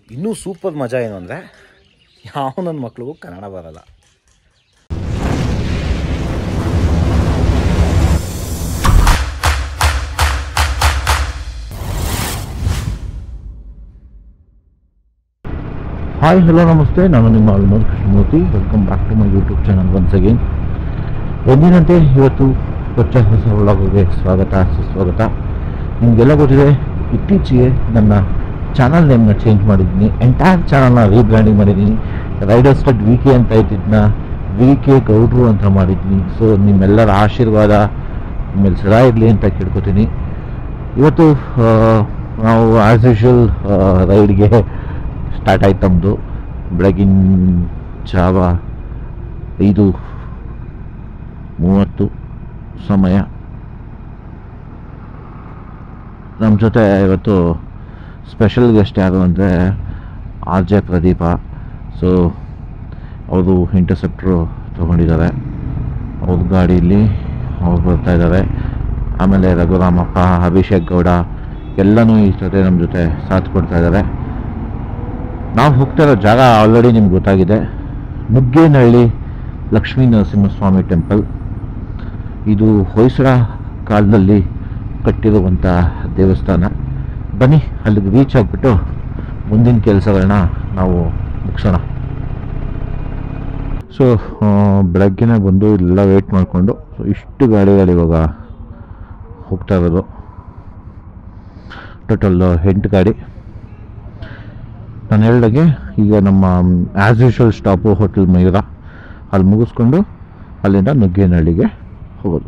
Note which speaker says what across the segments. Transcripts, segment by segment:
Speaker 1: ಇನ್ನೂ ಸೂಪರ್ ಮಜಾ ಏನು ಅಂದರೆ ಯಾವ ನನ್ನ ಮಕ್ಳಿಗೂ ಕನ್ನಡ ಬರಲ್ಲ
Speaker 2: ಹಾಯ್ ಹಲೋ ನಮಸ್ತೆ ನಾನು ನಿಮ್ಮ ಆಲ್ಮೋರ್ Krishnamurthy welcome back to my YouTube channel once again ಎಂದಿನಂತೆ ಇವತ್ತು ಹೊಸ ಹೊಸ ವ್ಲಾಗ್ಗೆ ಸ್ವಾಗತ ಸುಸ್ವಾಗತ ನಿಮಗೆಲ್ಲ ಗೊತ್ತಿದೆ ಇತ್ತೀಚೆಗೆ ನನ್ನ ಚಾನಲ್ ನೇಮ್ನ ಚೇಂಜ್ ಮಾಡಿದ್ದೀನಿ ಎಂಟೈರ್ ಚಾನಲ್ನ ರೀಬ್ರ್ಯಾಂಡಿಂಗ್ ಮಾಡಿದ್ದೀನಿ ರೈಡರ್ ಸ್ಟಡ್ ವಿ ಕೆ ಅಂತ ಇದ್ದಿದ್ದನ್ನ ವಿ ಕೆ ಗೌಡ್ರು ಅಂತ ಮಾಡಿದ್ದೀನಿ ಸೊ ನಿಮ್ಮೆಲ್ಲರ ಆಶೀರ್ವಾದ ನಿಮ್ಮೆಲ್ಲ ಸದಾ ಇರಲಿ ಅಂತ ಕೇಳ್ಕೊತೀನಿ ಇವತ್ತು ಆ, ನಾವು ಆ್ಯಸ್ ಯೂಶುವಲ್ ರೈಡ್ಗೆ ಸ್ಟಾರ್ಟ್ ಆಯ್ತು ನಮ್ಮದು ಬೆಳಗಿನ ಜಾವ ಐದು ಮೂವತ್ತು ಸಮಯ ನಮ್ಮ ಜೊತೆ ಇವತ್ತು ಸ್ಪೆಷಲ್ ಗೆಸ್ಟ್ ಯಾರು ಅಂದರೆ ಆರ್ ಜೆ ಪ್ರದೀಪ ಸೊ ಅವರು ಇಂಟರ್ಸೆಪ್ಟ್ರು ತೊಗೊಂಡಿದ್ದಾರೆ ಅವ್ರ ಗಾಡೀಲಿ ಅವ್ರು ಬರ್ತಾ ಇದ್ದಾರೆ ಆಮೇಲೆ ರಘುರಾಮಪ್ಪ ಅಭಿಷೇಕ್ ಗೌಡ ಎಲ್ಲನೂ ಈ ಜೊತೆ ನಮ್ಮ ಜೊತೆ ಸಾಥ್ ಕೊಡ್ತಾ ಇದ್ದಾರೆ ನಾವು ಹೋಗ್ತಾ ಇರೋ ಜಾಗ ಆಲ್ರೆಡಿ ನಿಮ್ಗೆ ಗೊತ್ತಾಗಿದೆ ನುಗ್ಗೇನಹಳ್ಳಿ ಲಕ್ಷ್ಮೀ ನರಸಿಂಹಸ್ವಾಮಿ ಟೆಂಪಲ್ ಇದು ಹೊಯ್ಸಳ ಕಾಲದಲ್ಲಿ ಕಟ್ಟಿರುವಂಥ ದೇವಸ್ಥಾನ ಬನ್ನಿ ಅಲ್ಲಿಗೆ ರೀಚ್ ಆಗಿಬಿಟ್ಟು ಮುಂದಿನ ಕೆಲಸಗಳನ್ನ ನಾವು ಮುಗಿಸೋಣ ಸೊ ಬೆಳಗ್ಗೆನೇ ಬಂದು ಇಲ್ಲೆಲ್ಲ ವೇಟ್ ಮಾಡಿಕೊಂಡು ಸೊ ಇಷ್ಟು ಗಾಡಿಗಳು ಇವಾಗ ಹೋಗ್ತಾ ಇರೋದು ಟೋಟಲ್ ಎಂಟು ಗಾಡಿ ನಾನು ಹೇಳ್ದಾಗೆ ಈಗ ನಮ್ಮ as usual stop hotel Mayura ಅಲ್ಲಿ ಮುಗಿಸ್ಕೊಂಡು ಅಲ್ಲಿಂದ ನುಗ್ಗೇನಹಳ್ಳಿಗೆ ಹೋಗೋದು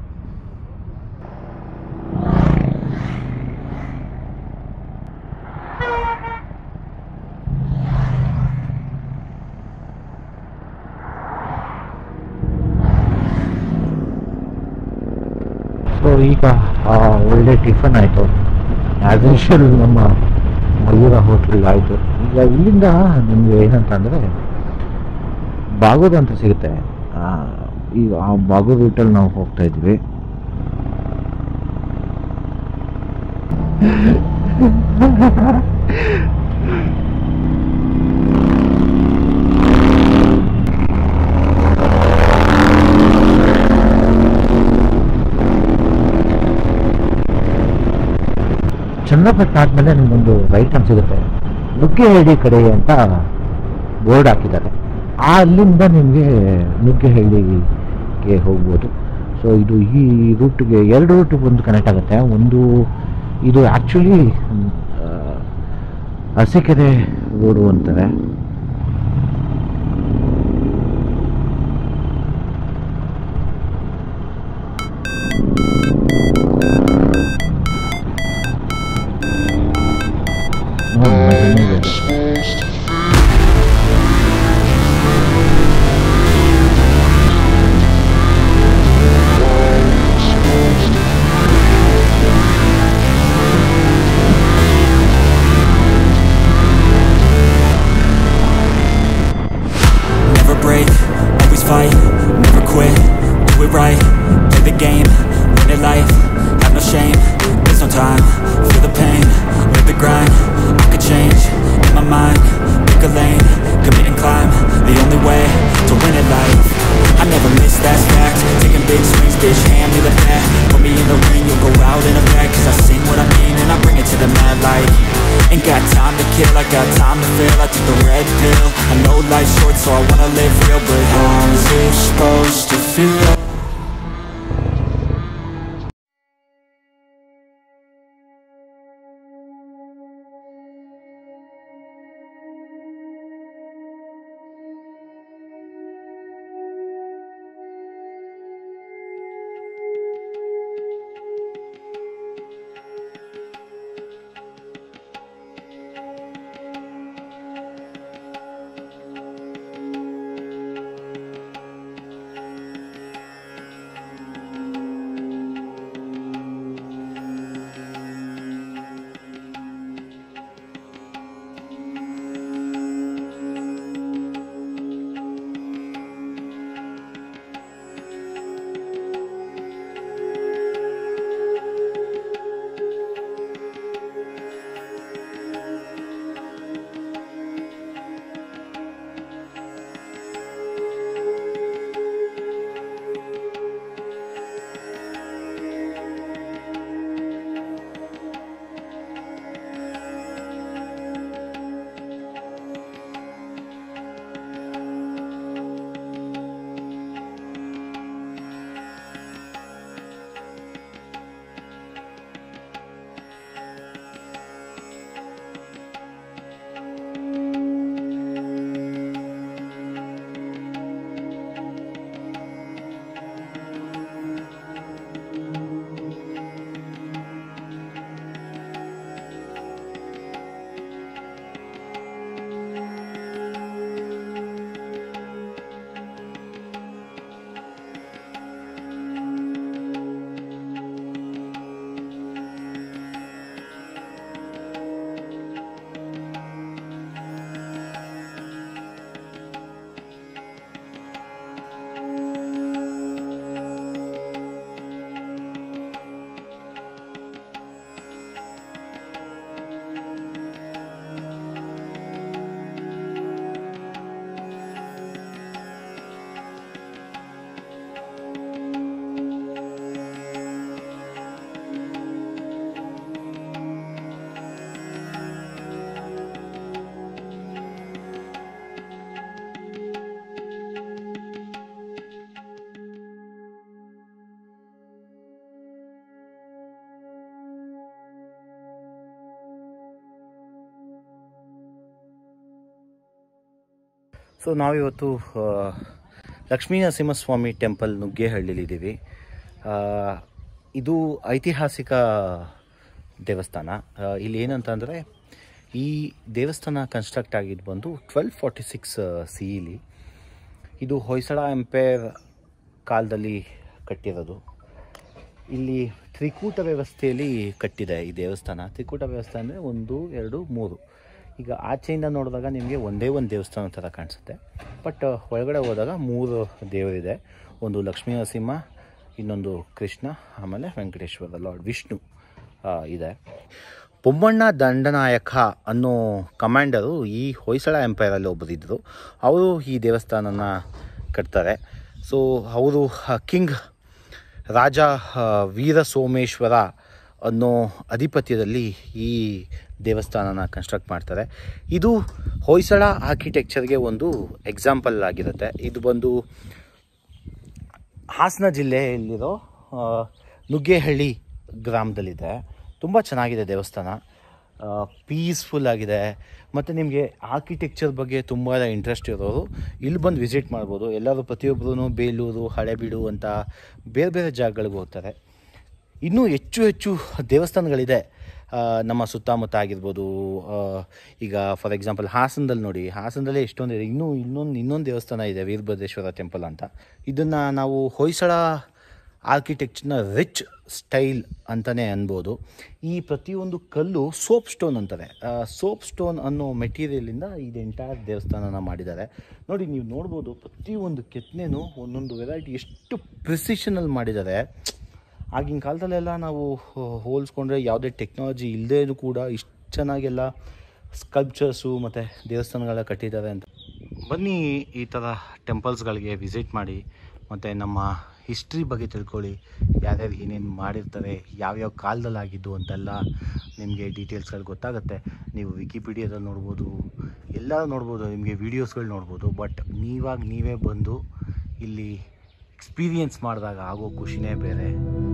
Speaker 2: ಸೊ ಈಗ ಆ, ಒಳ್ಳೆ ಟಿಫನ್ ಆಯಿತು ಆ್ಯಸ್ ಯೂಶುವಲ್ ನಮ್ಮ ಮಯೂರ ಹೋಟ್ಲ್ ಆಯಿತು ಈಗ ಇಲ್ಲಿಂದ ನಿಮಗೆ ಏನಂತ ಅಂದರೆ ಬಾಗೋದು ಅಂತ ಸಿಗುತ್ತೆ ಆ, ಈಗ ಆ ಬಾಗೋದು ರೂಟಲ್ಲಿ ನಾವು ಹೋಗ್ತಾ ಇದ್ವಿ ಚನ್ನಪಟ್ಟಣ ಆದಮೇಲೆ ನಿಮಗೊಂದು ರೈಟ್ ಟರ್ನ್ ಸಿಗುತ್ತೆ ನುಗ್ಗೆಹಳ್ಳಿ ಕಡೆ ಅಂತ ಬೋರ್ಡ್ ಹಾಕಿದ್ದಾರೆ ಆ ಅಲ್ಲಿಂದ ನಿಮಗೆ ನುಗ್ಗೆಹಳ್ಳಿಗೆ ಹೋಗ್ಬೋದು ಸೊ ಇದು ಈ ರೂಟ್ಗೆ ಎರಡು ರೂಟ್ ಒಂದು ಕನೆಕ್ಟ್ ಆಗುತ್ತೆ ಒಂದು ಇದು ಆ್ಯಕ್ಚುಲಿ ಹಸಿಕೆರೆ ರೋಡು ಅಂತಾರೆ ನೋಡಿ, ಮಜಾನೇ ಇದೆ.
Speaker 3: Never break, always fight, never quit, do it right, play the game, win it life, have no shame, there's no time, feel the pain, live the grind, I could change, in my mind, pick a lane, commit and climb, the only way to win it life, I never miss that fact, taking big swings, bitch, hand me the bat, put me in the ring, you'll go out in a bag, cause I sing what I mean and I bring it to the mad light, ain't got time to kill, I got time to feel, I took the red pill, I know life's short so I wanna live real, but how's it supposed to feel?
Speaker 1: So ನಾವಿವತ್ತು ಆ, Lakshmi Narasimhaswamy temple ನುಗ್ಗೇಹಳ್ಳಿಲಿದ್ದೀವಿ ಆ, ಇದು ಐತಿಹಾಸಿಕ ದೇವಸ್ಥಾನ ಆ, ಇಲ್ಲಿ ಏನಂತಂದರೆ ಈ ದೇವಸ್ಥಾನ ಕನ್ಸ್ಟ್ರಕ್ಟ್ ಆಗಿದ್ದು ಬಂದು ಟ್ವೆಲ್ ಫಾರ್ಟಿ ಸಿಕ್ಸ್ ಸಿ ಇಲಿ ಇದು ಹೊಯ್ಸಳ ಎಂಪೈರ್ ಕಾಲದಲ್ಲಿ ಕಟ್ಟಿರೋದು ಇಲ್ಲಿ ತ್ರಿಕೂಟ ವ್ಯವಸ್ಥೆಯಲ್ಲಿ ಕಟ್ಟಿದೆ ಈ ದೇವಸ್ಥಾನ ತ್ರಿಕೂಟ ವ್ಯವಸ್ಥೆ ಅಂದರೆ ಒಂದು ಎರಡು ಮೂರು ಈಗ ಆಚೆಯಿಂದ ನೋಡಿದಾಗ ನಿಮಗೆ ಒಂದೇ ಒಂದು ದೇವಸ್ಥಾನ ಥರ ಕಾಣಿಸುತ್ತೆ ಬಟ್ ಒಳಗಡೆ ಹೋದಾಗ ಮೂರು ದೇವರಿದೆ ಒಂದು ಲಕ್ಷ್ಮೀ ನರಸಿಂಹ ಇನ್ನೊಂದು ಕೃಷ್ಣ ಆಮೇಲೆ ವೆಂಕಟೇಶ್ವರ ಲಾರ್ಡ್ ವಿಷ್ಣು ಆ, ಇದೆ ಬೊಮ್ಮಣ್ಣ ದಂಡನಾಯಕ ಅನ್ನೋ ಕಮಾಂಡರು ಈ ಹೊಯ್ಸಳ ಎಂಪೈರಲ್ಲಿ ಒಬ್ಬರಿದ್ದರು ಅವರು ಈ ದೇವಸ್ಥಾನನ ಕಟ್ತಾರೆ ಸೊ ಅವರು ಕಿಂಗ್ ರಾಜ ಆ, ವೀರ ಸೋಮೇಶ್ವರ ಅನ್ನೋ ಅಧಿಪತ್ಯದಲ್ಲಿ ಈ ದೇವಸ್ಥಾನನ ಕನ್ಸ್ಟ್ರಕ್ಟ್ ಮಾಡ್ತಾರೆ ಇದು ಹೊಯ್ಸಳ ಆರ್ಕಿಟೆಕ್ಚರ್ಗೆ ಒಂದು ಎಕ್ಸಾಂಪಲ್ ಆಗಿರುತ್ತೆ ಇದು ಬಂದು ಹಾಸನ ಜಿಲ್ಲೆಯಲ್ಲಿರೋ ಆ, ನುಗ್ಗೇಹಳ್ಳಿ ಗ್ರಾಮದಲ್ಲಿದೆ ತುಂಬ ಚೆನ್ನಾಗಿದೆ ದೇವಸ್ಥಾನ ಪೀಸ್ಫುಲ್ ಆಗಿದೆ ಮತ್ತು ನಿಮಗೆ ಆರ್ಕಿಟೆಕ್ಚರ್ ಬಗ್ಗೆ ತುಂಬ ಇಂಟ್ರೆಸ್ಟ್ ಇರೋರು ಇಲ್ಲಿ ಬಂದು ವಿಸಿಟ್ ಮಾಡ್ಬೋದು ಎಲ್ಲರೂ ಪ್ರತಿಯೊಬ್ಬರೂ ಬೇಲೂರು ಹಳೆಬೀಡು ಅಂತ ಬೇರೆ ಬೇರೆ ಜಾಗಗಳಿಗೆ ಹೋಗ್ತಾರೆ ಇನ್ನೂ ಹೆಚ್ಚು ಹೆಚ್ಚು ದೇವಸ್ಥಾನಗಳಿದೆ ಆ, ನಮ್ಮ ಸುತ್ತಮುತ್ತ ಆಗಿರ್ಬೋದು ಆ, ಈಗ ಫಾರ್ ಎಕ್ಸಾಂಪಲ್ ಹಾಸನದಲ್ಲಿ ನೋಡಿ ಹಾಸನದಲ್ಲೇ ಎಷ್ಟೊಂದು ಇದೆ ಇನ್ನೂ ಇನ್ನೊಂದು ಇನ್ನೊಂದು ದೇವಸ್ಥಾನ ಇದೆ ವೀರಭದ್ರೇಶ್ವರ ಟೆಂಪಲ್ ಅಂತ ಇದನ್ನು ನಾವು ಹೊಯ್ಸಳ ಆರ್ಕಿಟೆಕ್ಚರ್ನ ರಿಚ್ ಸ್ಟೈಲ್ ಅಂತಲೇ ಅನ್ಬೋದು ಈ ಪ್ರತಿಯೊಂದು ಕಲ್ಲು ಸೋಪ್ ಸ್ಟೋನ್ ಅಂತಾರೆ ಸೋಪ್ ಸ್ಟೋನ್ ಅನ್ನೋ ಮೆಟೀರಿಯಲಿಂದ ಇದು ಎಂಟೈರ್ ದೇವಸ್ಥಾನನ ಮಾಡಿದ್ದಾರೆ ನೋಡಿ ನೀವು ನೋಡ್ಬೋದು ಪ್ರತಿಯೊಂದು ಕೆತ್ತನೆನೂ ಒಂದೊಂದು ವೆರೈಟಿ ಎಷ್ಟು ಪ್ರಿಸಿಷನಲ್ಲಿ ಮಾಡಿದ್ದಾರೆ ಆಗಿನ ಕಾಲದಲ್ಲೆಲ್ಲ ನಾವು ಹೋ- ಹೋಲಿಸ್ಕೊಂಡ್ರೆ ಯಾವುದೇ ಟೆಕ್ನಾಲಜಿ ಇಲ್ಲದೇ ಕೂಡ ಇಷ್ಟು ಚೆನ್ನಾಗೆಲ್ಲ ಸ್ಕಲ್ಪ್ಚರ್ಸು ಮತ್ತು ದೇವಸ್ಥಾನಗಳ ಕಟ್ಟಿದ್ದಾರೆ ಅಂತ ಬನ್ನಿ ಈ ಥರ ಟೆಂಪಲ್ಸ್ಗಳಿಗೆ ವಿಸಿಟ್ ಮಾಡಿ ಮತ್ತು ನಮ್ಮ ಹಿಸ್ಟ್ರಿ ಬಗ್ಗೆ ತಿಳ್ಕೊಳ್ಳಿ ಯಾರ್ಯಾರು ಏನೇನು ಮಾಡಿರ್ತಾರೆ ಯಾವ್ಯಾವ ಕಾಲದಲ್ಲಿ ಆಗಿದ್ದು ಅಂತೆಲ್ಲ ನಿಮಗೆ ಡೀಟೇಲ್ಸ್ಗಳು ಗೊತ್ತಾಗುತ್ತೆ ನೀವು ವಿಕಿಪೀಡಿಯಾದಲ್ಲಿ ನೋಡ್ಬೋದು ಎಲ್ಲ ನೋಡ್ಬೋದು ನಿಮಗೆ ವೀಡಿಯೋಸ್ಗಳು ನೋಡ್ಬೋದು ಬಟ್ ನೀವಾಗ ನೀವೇ ಬಂದು ಇಲ್ಲಿ ಎಕ್ಸ್ಪೀರಿಯನ್ಸ್ ಮಾಡಿದಾಗ ಆಗೋ ಖುಷಿನೇ ಬೇರೆ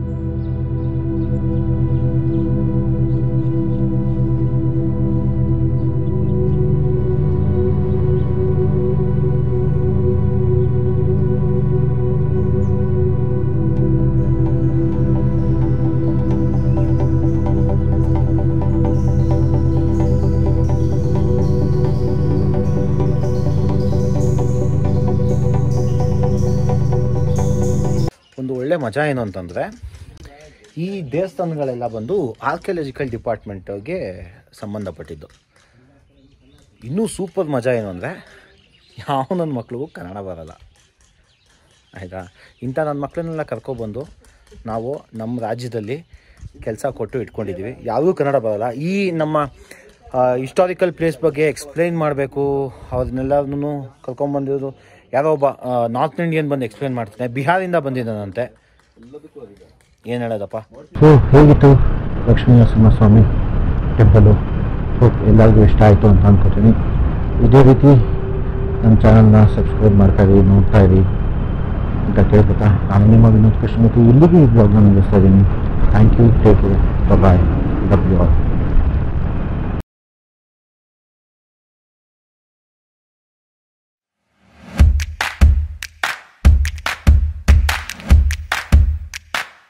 Speaker 1: ಒಂದು ಒಳ್ಳೆ ಮಜಾ ಏನು ಅಂತಂದರೆ ಈ ದೇವಸ್ಥಾನಗಳೆಲ್ಲ ಬಂದು ಆರ್ಕಿಯಾಲಜಿಕಲ್ ಡಿಪಾರ್ಟ್ಮೆಂಟ್ಗೆ ಸಂಬಂಧಪಟ್ಟಿದ್ದು ಇನ್ನೂ ಸೂಪರ್ ಮಜಾ ಏನು ಅಂದರೆ ಯಾವ ನನ್ನ ಮಕ್ಳಿಗೂ ಕನ್ನಡ ಬರಲ್ಲ ಆಯಿತಾ ಇಂಥ ನನ್ನ ಮಕ್ಕಳನ್ನೆಲ್ಲ ಕರ್ಕೊಬಂದು ನಾವು ನಮ್ಮ ರಾಜ್ಯದಲ್ಲಿ ಕೆಲಸ ಕೊಟ್ಟು ಇಟ್ಕೊಂಡಿದ್ದೀವಿ ಯಾರಿಗೂ ಕನ್ನಡ ಬರಲ್ಲ ಈ ನಮ್ಮ ಹಿಸ್ಟಾರಿಕಲ್ ಪ್ಲೇಸ್ ಬಗ್ಗೆ ಎಕ್ಸ್ಪ್ಲೈನ್ ಮಾಡಬೇಕು ಅವ್ರನ್ನೆಲ್ಲರನ್ನೂ ಕರ್ಕೊಂಬಂದಿರೋದು ಯಾರೋ ಒಬ್ಬ ನಾರ್ತ್ ಇಂಡಿಯನ್ ಬಂದು ಎಕ್ಸ್ಪ್ಲೈನ್ ಮಾಡ್ತಾನೆ ಬಿಹಾರಿಂದ ಬಂದಿದ್ದಾನಂತೆ ಏನು ಹೇಳೋದಪ್ಪ
Speaker 2: ಸೊ ಹೇಗಿತ್ತು ಲಕ್ಷ್ಮೀ ನರಸಿಂಹಸ್ವಾಮಿ ಟೆಂಪಲು ಹೋಪ್ ಎಲ್ಲರಿಗೂ ಇಷ್ಟ ಆಯಿತು ಅಂತ ಅನ್ಕೋತೀನಿ ಇದೇ ರೀತಿ ನಮ್ಮ ಚಾನಲ್ನ ಸಬ್ಸ್ಕ್ರೈಬ್ ಮಾಡ್ತಾ ಇರಿ ನೋಡ್ತಾ ಇರಿ ಅಂತ ಕೇಳ್ಕೊತಾ ನಾನು ನಿಮ್ಮ ವಿನೋದ್ ಕೃಷ್ಣಮೂರ್ತಿ ಇಲ್ಲಿಗೆ ಈ ಬ್ಲಾಗ್ನ ನಿಲ್ಲಿಸ್ತಾ ಇದ್ದೀನಿ thank you take bye love you all